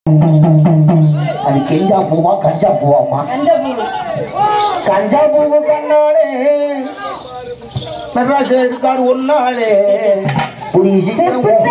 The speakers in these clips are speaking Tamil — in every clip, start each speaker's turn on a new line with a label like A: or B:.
A: அது கெஞ்சா பூவா கஞ்சா பூவாமா கஞ்சா பூவு கண்ணாலே மெட்ராஸ் இருக்காரு ஒன்னாலே புடி சீக்கிரம் போ.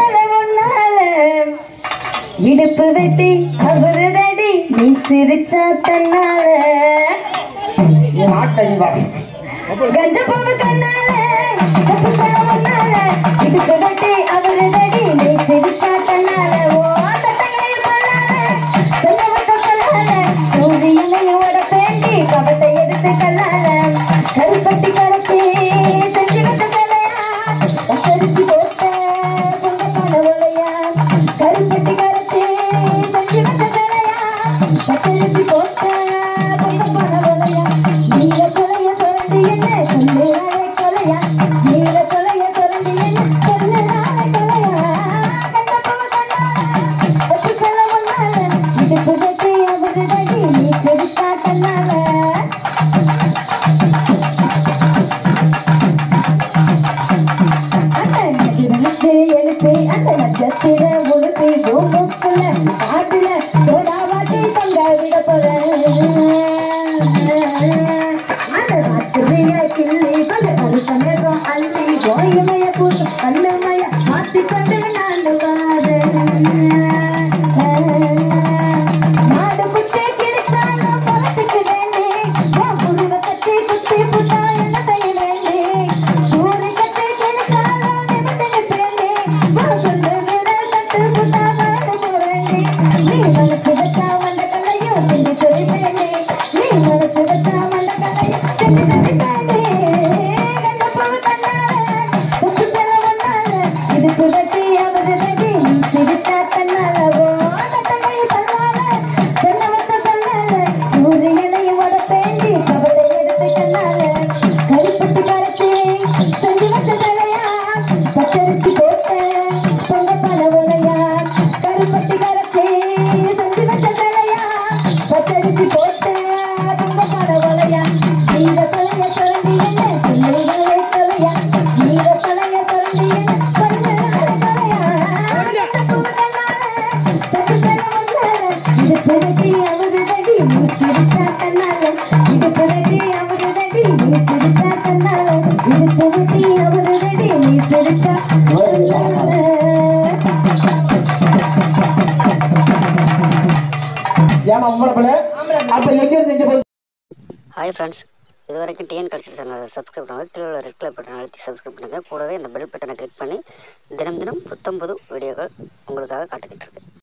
B: இடுப்பு வெட்டி அவருதடி நீ சிரிச்சா தன்னால
A: நீ மாட்டடி வா
B: கஞ்ச பூவு கண்ணால தப்பு சொல்ல முன்னால இடுப்பு வெட்டி அவருதடி நீ சிரிச்சா தன்னால ஓ தட்டங்களில் கொள்ளால சொல்ல விட்ட சொல்லால சூரியனையோட பேண்டி கவத்தை எடுத்து கல்லால கருப்பட்டி கரத்தி செஞ்சு விட்ட தலையா கத்தரிச்சு போட்ட பொங்க பணவளையா கருப்பட்டி கரத்தி செஞ்சு விட்ட தலையா கத்தரிச்சு போட்ட பொங்க பணவளையா நீங்க கொலைய சுரண்டி என்ன சொல்லுறாரே கொலையா நீங்க கொலைய சுரண்டி என்ன சொல்லுறாரே கொலையா கண்டப்பவ கண்ணால ஒத்து சொல்ல முன்னால இடுப்பு கட்டி அவரு தடி நீ பெருசா தன்னால அந்த நெடுவெளுத்து எழுத்து அந்த நட்சத்திர உடுப்பி பூம்புக்குள்ள காட்டுல சோடாவாட்டி தொங்க விட போற அந்த ராத்திரிய கிள்ளி பல கருத்தமேகம் அள்ளி கோயமய பூசு கண்ணுமய மாத்திக்கொண்டு நான் மாடு குட்டி கிழிச்சாலும் பொறத்துக்கு வேண்டி உன் புருவ கட்டி குத்தி புட்டா என்ன செய்ய வேண்டி சூரி கட்டி கிழிச்சாலும் நிமிடங்க பேண்டி உன் சொல்லு விட தட்டு புட்டா நாடு போவேண்டி நீ மனசு வச்சா வந்த கல்லையும் செஞ்சு சொல்லி வேண்டி நீ மனசு வச்சா வந்த கல்லையும் செஞ்சு சொல்லி வேண்டி கண்ட பூ தன்னால உப்பு செல்ல வந்தால இது புதட்டி அவரு தடி சிரித்தா தன்னால ஓ தட்டங்கை தன்னால தென்னவத்த தன்னால சூரியனையும் வட பேண்டி கவலை எடுத்து கண்ணால கருப்பட்டு கரைச்சி செஞ்சு வச்ச தலையா பச்சரிசி போட்ட பொங்க பழவளையா கருப்பட்டி கரைச்சி செஞ்சு வச்ச தலையா பச்சரிசி போட்ட பொங்க பழவளையா நீங்க கொலைய சொல்லி என்ன சொல்லுங்களே கொலையா நீங்க கொலைய சொல்லி என்ன சொல்லுங்களே கொலையா தப்பு சொல்ல முன்னால இது பிறகு அவரு தடி நீ சிரிச்சா தன்னால இது பிறகு அவரு தடி நீ சிரிச்சா தன்னால இது பிறகு அவரு தடி நீ சிரிச்சா தன்னால
A: ஏமா உங்களை போல அப்ப எங்க இருந்து எங்க போய்
C: ஹாய் ஃப்ரெண்ட்ஸ் இது வரைக்கும் டிஎன் கல்ச்சர் சேனலை சப்ஸ்கிரைப் பண்ணுங்கள் கீழே உள்ள ரெட் கலர் பட்டன் அழுத்தி சப்ஸ்கிரைப் பண்ணுங்கள் கூடவே இந்த பெல் பட்டனை கிளிக் பண்ணி தினம் தினம் புத்தம் புது வீடியோக்கள் உங்களுக்காக காத்துக்கிட்டு இருக்கு